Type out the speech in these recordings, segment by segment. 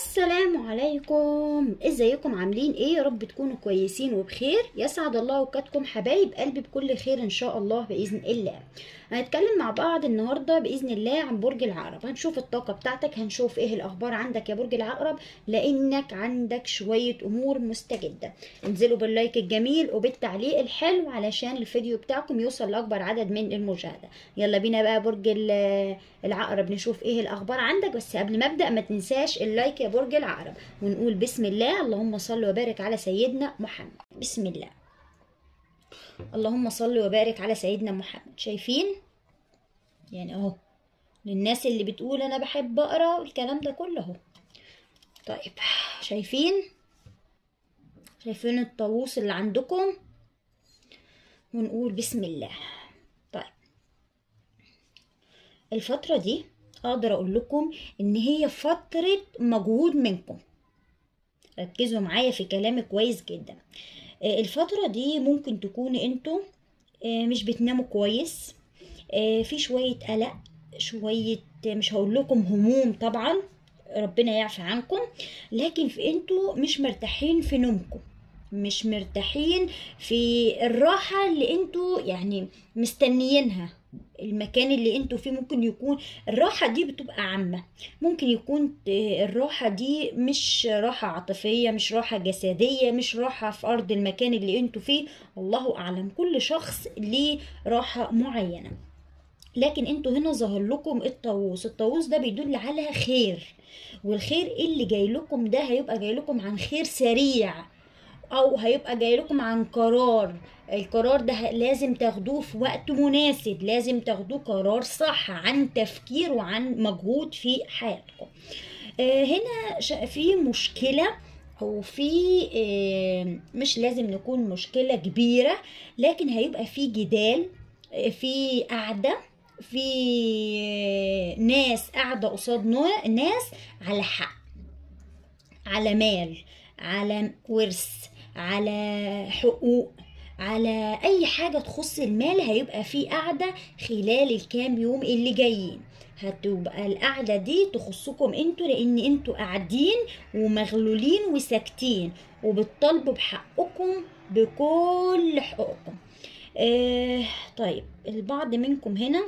السلام عليكم ازيكم عاملين ايه يا رب تكونوا كويسين وبخير يسعد الله اوقاتكم حبايب قلبي بكل خير ان شاء الله باذن الله هنتكلم مع بعض النهارده باذن الله عن برج العقرب هنشوف الطاقه بتاعتك هنشوف ايه الاخبار عندك يا برج العقرب لانك عندك شويه امور مستجده انزلوا باللايك الجميل وبالتعليق الحلو علشان الفيديو بتاعكم يوصل لاكبر عدد من المشاهده يلا بينا بقى برج ال- العقرب نشوف ايه الاخبار عندك بس قبل ما ابدا ما تنساش اللايك يا برج العقرب ونقول بسم الله اللهم صل وبارك على سيدنا محمد بسم الله اللهم صل وبارك على سيدنا محمد شايفين يعني اهو للناس اللي بتقول انا بحب اقرا والكلام ده كله اهو طيب شايفين شايفين الطاووس اللي عندكم ونقول بسم الله طيب الفترة دي اقدر اقول لكم ان هي فترة مجهود منكم ركزوا معايا في كلامي كويس جدا آه، الفترة دي ممكن تكونوا انتوا آه، مش بتناموا كويس آه، في شوية قلق شوية مش هقول لكم هموم طبعا ربنا يعفى عنكم لكن في انتوا مش مرتاحين في نومكم مش مرتاحين في الراحة اللي انتوا يعني مستنيينها المكان اللي انتوا فيه ممكن يكون الراحة دي بتبقى عامة ممكن يكون آه، الراحة دي مش راحة عاطفية مش راحة جسدية مش راحة في أرض المكان اللي انتوا فيه الله أعلم كل شخص ليه راحة معينة لكن انتوا هنا ظهر لكم الطاووس الطاووس ده بيدل على خير والخير اللي جاي لكم ده هيبقى جاي لكم عن خير سريع او هيبقى جاي لكم عن قرار القرار ده ه- لازم تاخدوه في وقت مناسب لازم تاخدوه قرار صح عن تفكير وعن مجهود في حياتكم آه، هنا ش- في مشكلة او في آه، مش لازم نكون مشكلة كبيرة لكن هيبقى في جدال آه، في قعدة في آه، ناس قاعدة قصاد نوع- ناس على حق على مال على ورث على حقوق على اي حاجة تخص المال هيبقى في قعدة خلال الكام يوم اللي جايين هتبقى القعدة دي تخصكم انتوا لان انتوا قاعدين ومغلولين وساكتين وبتطالبوا بحقكم بكل حقوقكم آه طيب البعض منكم هنا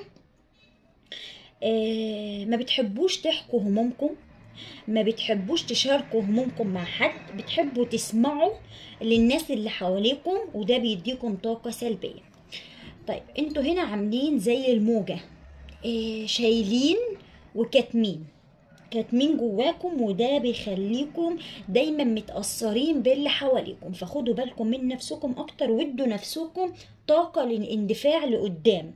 آه ما بتحبوش تحكوا همومكم ما بتحبوش تشاركوا همومكم مع حد بتحبوا تسمعوا للناس اللي حواليكم وده بيديكم طاقة سلبية طيب انتوا هنا عاملين زي الموجة إيه شايلين وكاتمين كاتمين جواكم وده بيخليكم دايما متأثرين باللي حواليكم فخدوا بالكم من نفسكم اكتر وادوا نفسكم طاقة للاندفاع لقدام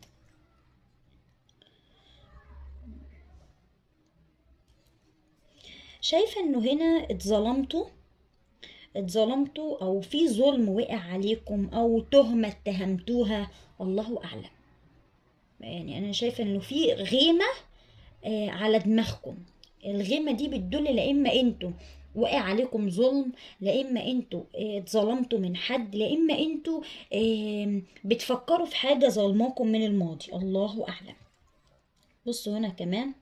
شايفة انه هنا اتظلمتوا اتظلمتوا او في ظلم وقع عليكم او تهمة اتهمتوها الله اعلم يعني انا شايفة انه في غيمة آه، على دماغكم الغيمة دي بتدل لا اما انتوا وقع عليكم ظلم لا اما انتوا آه، اتظلمتوا من حد لا اما انتوا آه، بتفكروا في حاجة ظلماكم من الماضي الله اعلم بصوا هنا كمان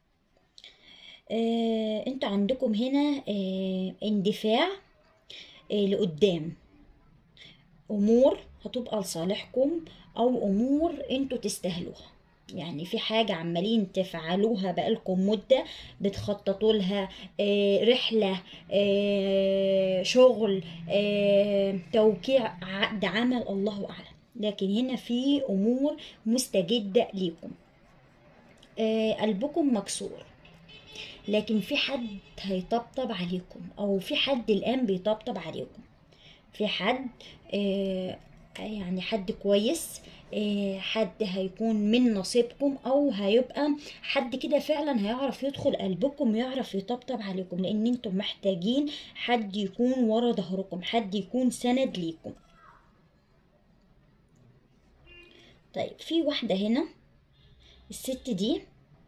آه، انتوا عندكم هنا آه، اندفاع آه، لقدام امور هتبقى لصالحكم او امور انتوا تستاهلوها يعني في حاجة عمالين تفعلوها بقالكم مدة بتخططوا لها آه، رحلة آه، شغل آه، توقيع عقد عمل الله أعلم لكن هنا في أمور مستجدة ليكم آه، قلبكم مكسور لكن في حد هيطبطب عليكم او في حد الان بيطبطب عليكم في حد آه يعني حد كويس آه حد هيكون من نصيبكم او هيبقى حد كده فعلا هيعرف يدخل قلبكم ويعرف يطبطب عليكم لان انتم محتاجين حد يكون ورا ظهركم حد يكون سند ليكم طيب في واحدة هنا الست دي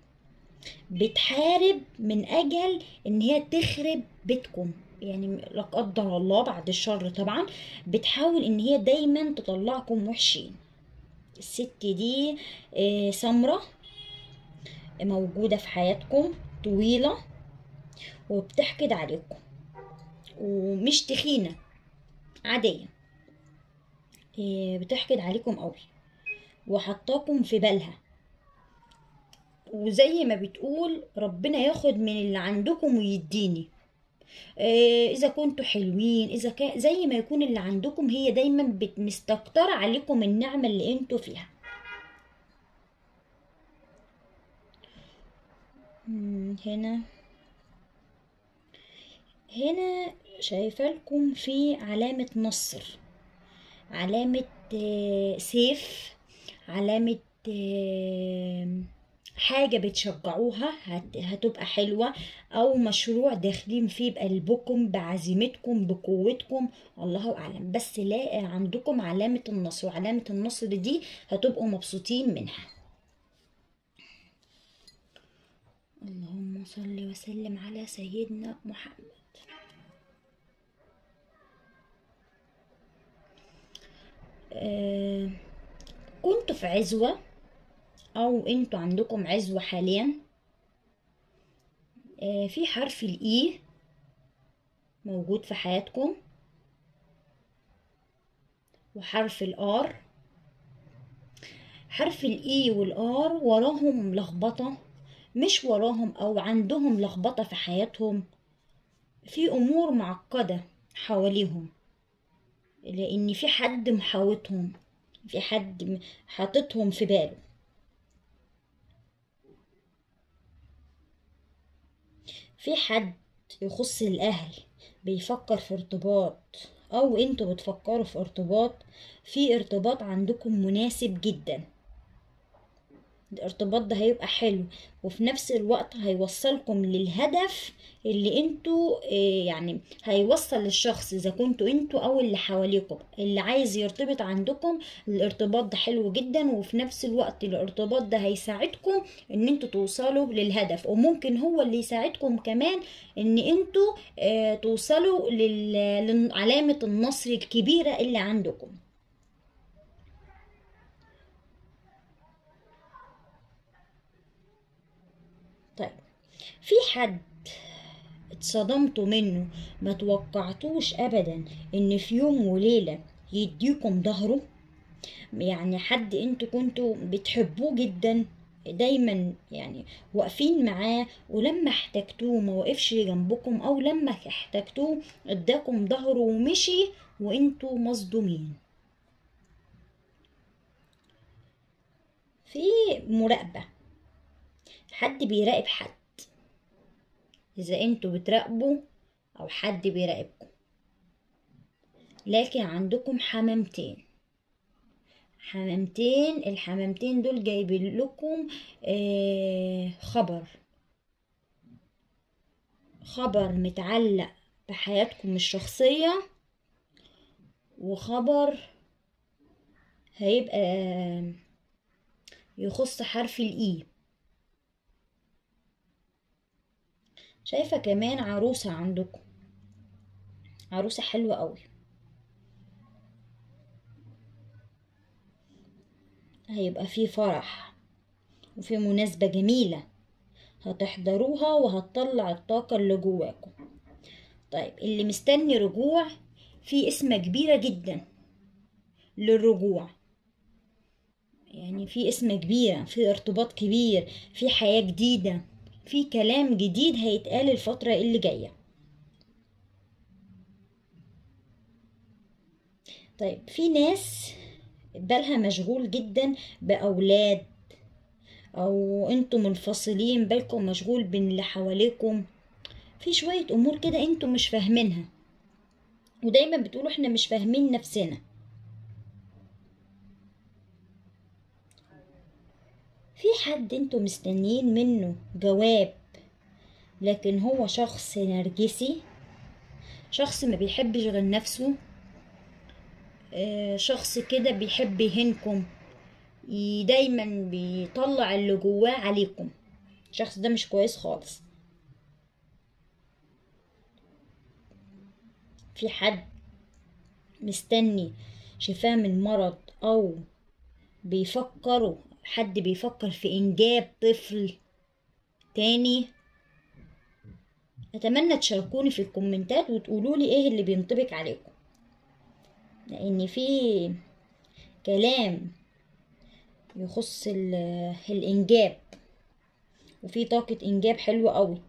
بتحارب من اجل ان هي تخرب بيتكم يعني لا قدر الله بعد الشر طبعا بتحاول ان هي دايما تطلعكم وحشين الست دي آه، سمرة موجودة في حياتكم طويلة وبتحقد عليكم ومش تخينة عادية إيه، بتحقد عليكم قوي وحطاكم في بالها وزي ما بتقول ربنا ياخد من اللي عندكم ويديني إيه، اذا كنتوا حلوين اذا كان زي ما يكون اللي عندكم هي دايما بت- مستكترة عليكم النعمة اللي انتوا فيها مم، هنا هنا شايفة لكم في علامة نصر علامة آه، سيف علامة آه، حاجة بتشجعوها هت- هتبقى حلوة أو مشروع داخلين فيه بقلبكم بعزيمتكم بقوتكم الله أعلم بس لا عندكم علامة النصر وعلامة النصر دي هتبقوا مبسوطين منها اللهم صل وسلم على سيدنا محمد آه، كنتوا في عزوة أو انتوا عندكم عزوة حاليا آه، في حرف الإي موجود في حياتكم وحرف الآر حرف الإي والآر وراهم لخبطة مش وراهم أو عندهم لخبطة في حياتهم في أمور معقدة حواليهم لأن في حد محاوطهم في حد م- حاططهم في باله في حد يخص الأهل بيفكر في ارتباط أو انتوا بتفكروا في ارتباط في ارتباط عندكم مناسب جدا الارتباط ده هيبقى حلو وفي نفس الوقت هيوصلكم للهدف اللي انتوا آه، يعني هيوصل للشخص اذا كنتوا انتوا او اللي حواليكم اللي عايز يرتبط عندكم الارتباط ده حلو جدا وفي نفس الوقت الارتباط ده هيساعدكم ان انتوا توصلوا للهدف وممكن هو اللي يساعدكم كمان ان انتوا آه، توصلوا لل- لعلامة النصر الكبيرة اللي عندكم طيب في حد اتصدمتوا منه ما توقعتوش ابدا ان في يوم وليلة يديكم ظهره يعني حد انتوا كنتوا بتحبوه جدا دايما يعني واقفين معاه ولما احتجتوه ما وقفش جنبكم او لما احتجتوه اداكم ظهره ومشي وانتوا مصدومين في مراقبة حد بيراقب حد اذا انتوا بتراقبوا او حد بيراقبكم لكن عندكم حمامتين حمامتين الحمامتين دول جايبين لكم آه خبر خبر متعلق بحياتكم الشخصية وخبر هيبقى آه، يخص حرف الإي شايفة كمان عروسة عندكم عروسة حلوة قوي هيبقى في فرح وفي مناسبة جميلة هتحضروها وهتطلع الطاقة اللي جواكم طيب اللي مستني رجوع في اسمة كبيرة جدا للرجوع يعني في اسم كبيرة في ارتباط كبير في حياة جديدة في كلام جديد هيتقال الفترة اللي جاية طيب في ناس بالها مشغول جدا بأولاد أو انتوا منفصلين بالكم مشغول بين اللي حواليكم في شوية أمور كده انتوا مش فاهمينها ودايما بتقولوا احنا مش فاهمين نفسنا في حد انتوا مستنيين منه جواب لكن هو شخص نرجسي شخص ما بيحبش غير نفسه آه، شخص كده بيحب يهنكم ي- دايما بيطلع اللي جواه عليكم الشخص ده مش كويس خالص في حد مستني شفاه من مرض او بيفكروا حد بيفكر في انجاب طفل تاني اتمنى تشاركوني في الكومنتات وتقولوا لي ايه اللي بينطبق عليكم لان في كلام يخص ال- الانجاب وفي طاقة انجاب حلوة قوي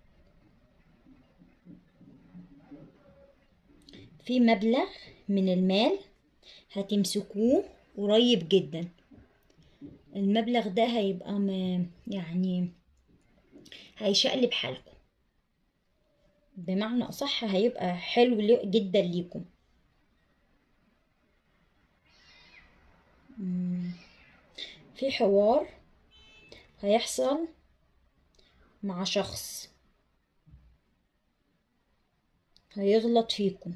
في مبلغ من المال هتمسكوه قريب جدا المبلغ ده هيبقى م- يعني هيشقلب حالكم بمعنى أصح هيبقى حلو لي- جدا ليكم مم. في حوار هيحصل مع شخص هيغلط فيكم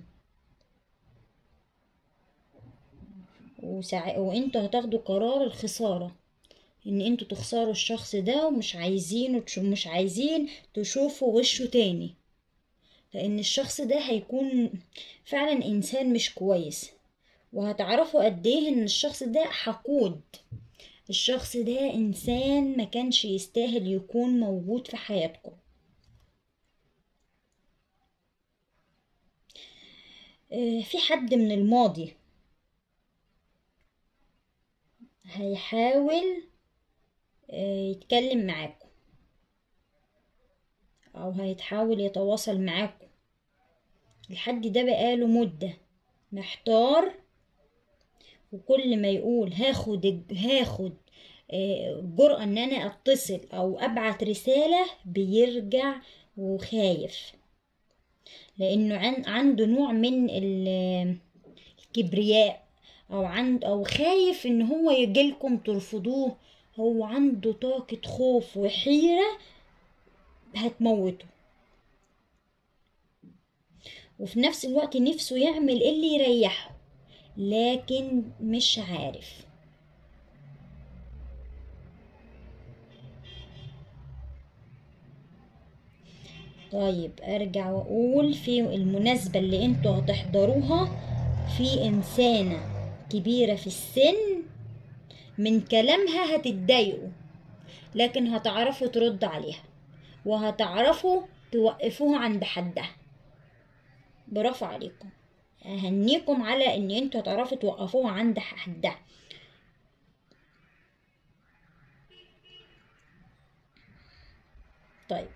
وسع... وانتوا هتاخدوا قرار الخسارة ان انتوا تخسروا الشخص ده ومش عايزينه تش... مش عايزين تشوفوا وشه تاني لان الشخص ده هيكون فعلا انسان مش كويس وهتعرفوا قد ايه ان الشخص ده حقود الشخص ده انسان ما كانش يستاهل يكون موجود في حياتكم آه، في حد من الماضي هيحاول آه، يتكلم معاكم او هيتحاول يتواصل معاكم الحد ده بقاله مدة محتار وكل ما يقول هاخد هاخد آه، جرأة ان انا اتصل او ابعت رسالة بيرجع وخايف لانه عن عنده نوع من ال- الكبرياء او عند او خايف ان هو يجيلكم ترفضوه هو عنده طاقة خوف وحيرة هتموته وفي نفس الوقت نفسه يعمل اللي يريحه لكن مش عارف طيب ارجع واقول في المناسبة اللي انتوا هتحضروها في انسانة كبيرة في السن من كلامها هتتضايقوا لكن هتعرفوا ترد عليها وهتعرفوا توقفوها عند حدها برافو عليكم اهنيكم على ان انتوا هتعرفوا توقفوها عند حدها طيب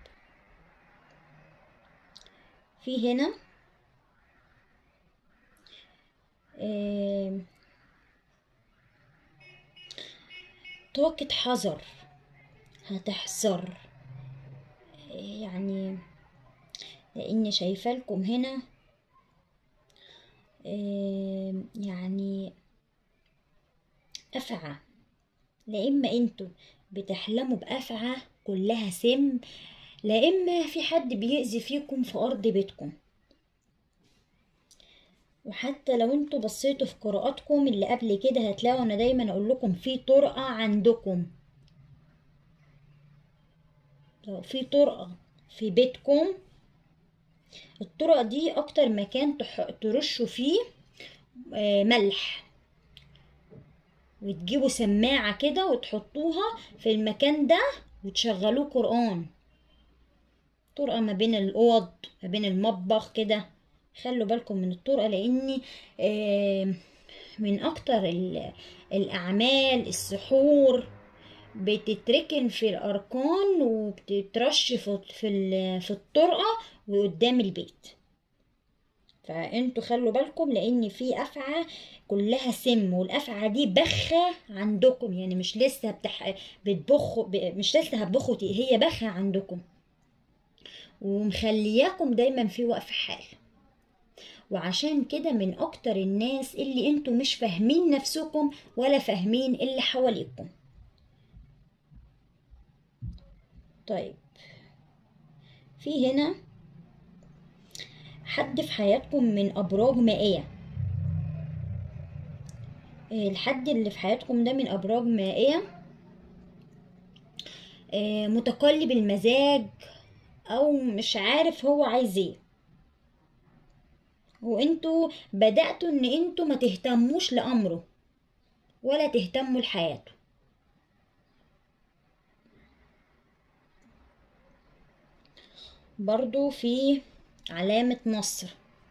في هنا آم، طاقة حذر هتحذر يعني لاني شايفه لكم هنا آم، يعني أفعى لا إما انتوا بتحلموا بأفعى كلها سم لا إما في حد بيأذي فيكم في أرض بيتكم وحتى لو انتوا بصيتوا في قراءاتكم اللي قبل كده هتلاقوا انا دايما اقول لكم في طرقة عندكم لو في طرقة في بيتكم الطرق دي اكتر مكان تح- ترشوا فيه آه، ملح وتجيبوا سماعة كده وتحطوها في المكان ده وتشغلوه قرآن طرقة ما بين الأوض ما بين المطبخ كده خلوا بالكم من الطرقة لأني آه، من أكتر ال- الأعمال السحور بتتركن في الأركان وبتترش في في ال- في الطرقة وقدام البيت فانتوا خلوا بالكم لان في افعى كلها سم والافعى دي بخه عندكم يعني مش لسه بتح... بتبخوا ب... مش لسه هتبخوا تي- هي بخه عندكم ومخلياكم دايما في وقف حال وعشان كده من اكتر الناس اللي انتوا مش فاهمين نفسكم ولا فاهمين اللي حواليكم طيب في هنا حد في حياتكم من أبراج مائية آه، الحد اللي في حياتكم ده من أبراج مائية آه، متقلب المزاج أو مش عارف هو عايز ايه وانتوا بدأتوا ان انتوا ما تهتموش لأمره ولا تهتموا لحياته برضو في علامة نصر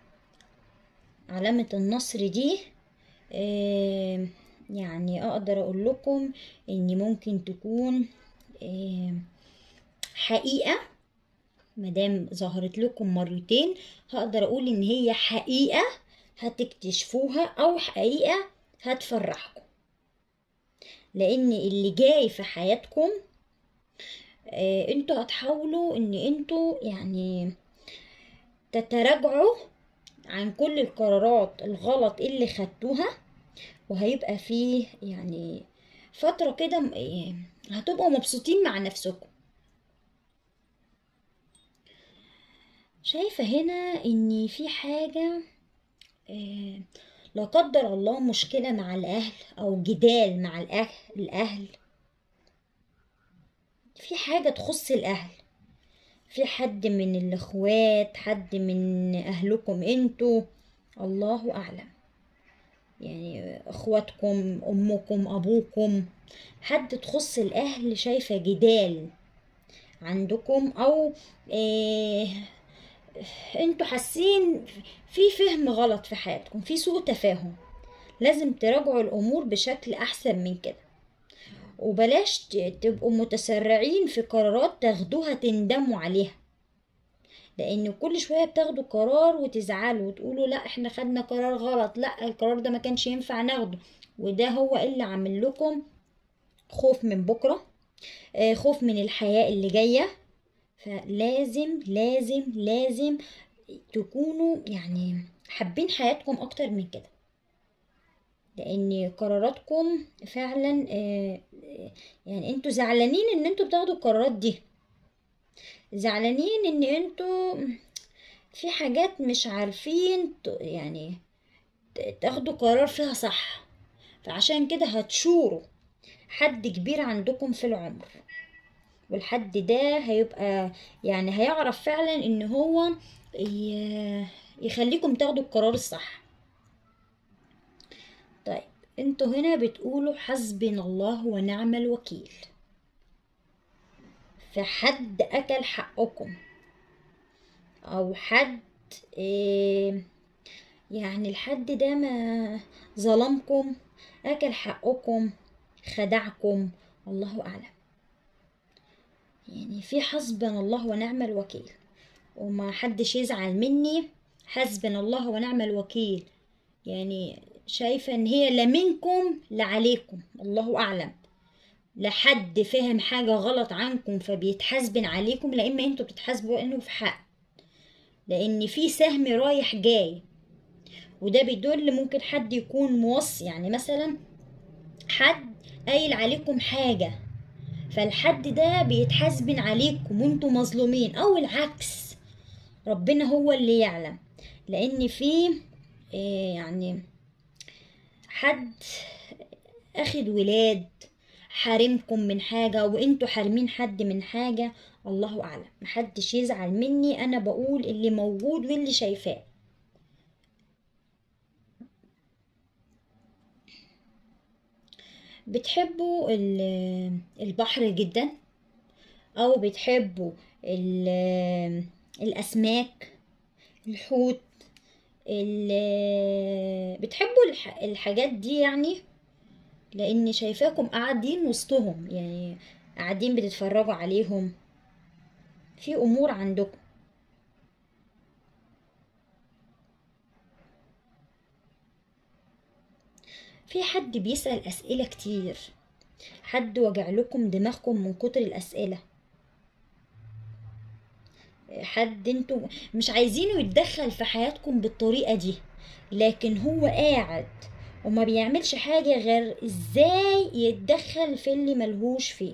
علامة النصر دي آه، يعني اقدر اقول لكم ان ممكن تكون آه، حقيقة مادام ظهرت لكم مرتين هقدر اقول ان هي حقيقة هتكتشفوها او حقيقة هتفرحكم لان اللي جاي في حياتكم آه، انتوا هتحاولوا ان انتوا يعني تتراجعوا عن كل القرارات الغلط اللي خدتوها وهيبقى فيه يعني فترة كده م- إيه، هتبقوا مبسوطين مع نفسكم شايفة هنا ان في حاجة آه، لا قدر الله مشكلة مع الأهل أو جدال مع الأهل الأهل في حاجة تخص الأهل في حد من الإخوات حد من أهلكم انتوا الله أعلم يعني اخواتكم امكم ابوكم حد تخص الاهل شايفه جدال عندكم او إيه انتوا حاسين في فهم غلط في حياتكم في سوء تفاهم لازم تراجعوا الامور بشكل احسن من كده وبلاش ت- تبقوا متسرعين في قرارات تاخدوها تندموا عليها لان كل شويه بتاخدوا قرار وتزعلوا وتقولوا لا احنا خدنا قرار غلط لا القرار ده ما كانش ينفع ناخده وده هو اللي عامل لكم خوف من بكره آه، خوف من الحياه اللي جايه فلازم لازم لازم تكونوا يعني حابين حياتكم اكتر من كده لان قراراتكم فعلا آه، آه، يعني انتوا زعلانين ان انتوا بتاخدوا القرارات دي زعلانين ان انتوا في حاجات مش عارفين ت- يعني ت- تاخدوا قرار فيها صح فعشان كده هتشوروا حد كبير عندكم في العمر والحد ده هيبقى يعني هيعرف فعلا ان هو ي- يخليكم تاخدوا القرار الصح طيب انتوا هنا بتقولوا حسبنا الله ونعم الوكيل فحد اكل حقكم او حد إيه يعني الحد ده ما ظلمكم اكل حقكم خدعكم الله اعلم يعني في حسبنا الله ونعم الوكيل وما حدش يزعل مني حسبنا الله ونعم الوكيل يعني شايفة ان هي لا منكم لا عليكم الله اعلم لا حد فهم حاجة غلط عنكم فبيتحاسبن عليكم لا اما انتوا بتتحاسبوا انه في حق لان في سهم رايح جاي وده بيدل ممكن حد يكون موصي يعني مثلا حد قايل عليكم حاجة فالحد ده بيتحاسبن عليكم وانتوا مظلومين او العكس ربنا هو اللي يعلم لان في إيه يعني حد اخد ولاد حارمكم من حاجة وانتوا حارمين حد من حاجة الله اعلم محدش يزعل مني انا بقول اللي موجود واللي شايفاه بتحبوا ال- البحر جدا او بتحبوا ال- الاسماك الحوت ال- بتحبوا الح- الحاجات دي يعني لاني شايفاكم قاعدين وسطهم يعني قاعدين بتتفرجوا عليهم في امور عندكم في حد بيسأل أسئلة كتير حد وجع لكم دماغكم من كتر الأسئلة حد انتوا مش عايزينه يتدخل في حياتكم بالطريقة دي لكن هو قاعد وما بيعملش حاجة غير ازاي يتدخل في اللي ملهوش فيه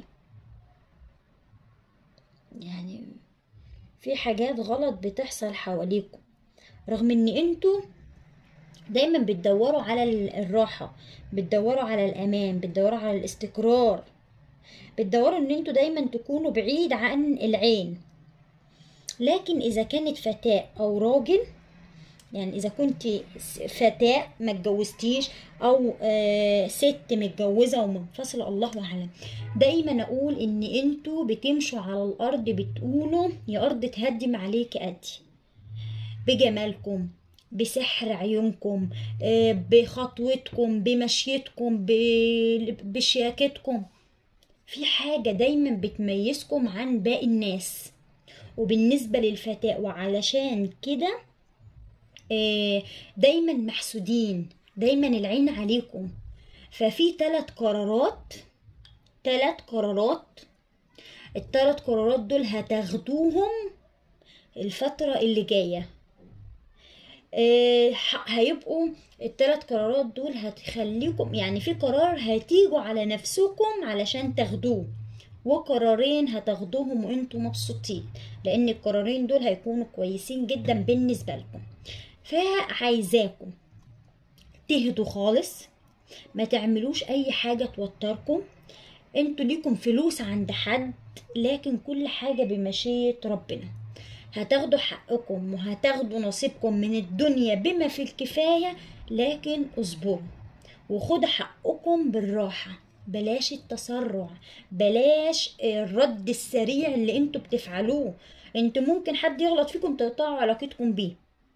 يعني في حاجات غلط بتحصل حواليكم رغم ان انتوا دايما بتدوروا على ال- الراحة بتدوروا على الأمان بتدوروا على الاستقرار بتدوروا ان انتوا دايما تكونوا بعيد عن العين لكن إذا كانت فتاة أو راجل يعني اذا كنت فتاة ما اتجوزتيش او آه ست متجوزة ومنفصلة الله اعلم دايما اقول ان انتوا بتمشوا على الارض بتقولوا يا ارض تهدم عليك ادي بجمالكم بسحر عيونكم آه بخطوتكم بمشيتكم ب- بشياكتكم في حاجة دايما بتميزكم عن باقي الناس وبالنسبة للفتاة وعلشان كده آه، دايما محسودين دايما العين عليكم ففي ثلاث قرارات ثلاث قرارات الثلاث قرارات دول هتاخدوهم الفترة اللي جاية آه، ح- هيبقوا الثلاث قرارات دول هتخليكم يعني في قرار هتيجوا على نفسكم علشان تاخدوه وقرارين هتاخدوهم وانتوا مبسوطين لان القرارين دول هيكونوا كويسين جدا بالنسبة لكم فعايزاكم تهدوا خالص ما تعملوش اي حاجة توتركم انتوا ليكم فلوس عند حد لكن كل حاجة بمشيئة ربنا هتاخدوا حقكم وهتاخدوا نصيبكم من الدنيا بما في الكفاية لكن اصبروا وخدوا حقكم بالراحة بلاش التسرع بلاش الرد السريع اللي انتوا بتفعلوه انتوا ممكن حد يغلط فيكم تقطعوا علاقتكم بيه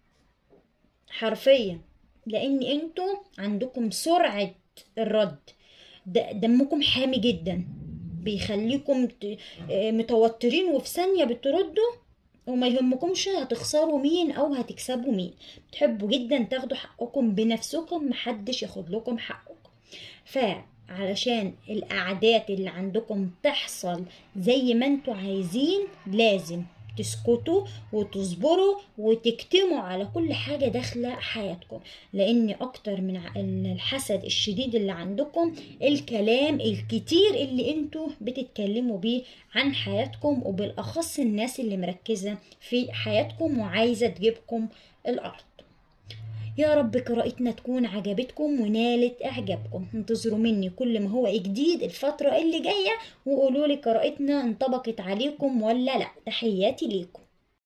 حرفيا لان انتوا عندكم سرعة الرد د- دمكم حامي جدا بيخليكم ت- آه، متوترين وفي ثانية بتردوا وما يهمكمش هتخسروا مين او هتكسبوا مين بتحبوا جدا تاخدوا حقكم بنفسكم محدش ياخد لكم حقكم فعلشان الاعداد اللي عندكم تحصل زي ما انتوا عايزين لازم تسكتوا وتصبروا وتكتموا على كل حاجة داخلة حياتكم لان اكتر من ع- الحسد الشديد اللي عندكم الكلام الكتير اللي انتوا بتتكلموا بيه عن حياتكم وبالاخص الناس اللي مركزة في حياتكم وعايزة تجيبكم الارض يا رب قراءتنا تكون عجبتكم ونالت اعجابكم انتظروا مني كل ما هو جديد الفترة اللي جاية وقولوا لي قراءتنا انطبقت عليكم ولا لا تحياتي ليكم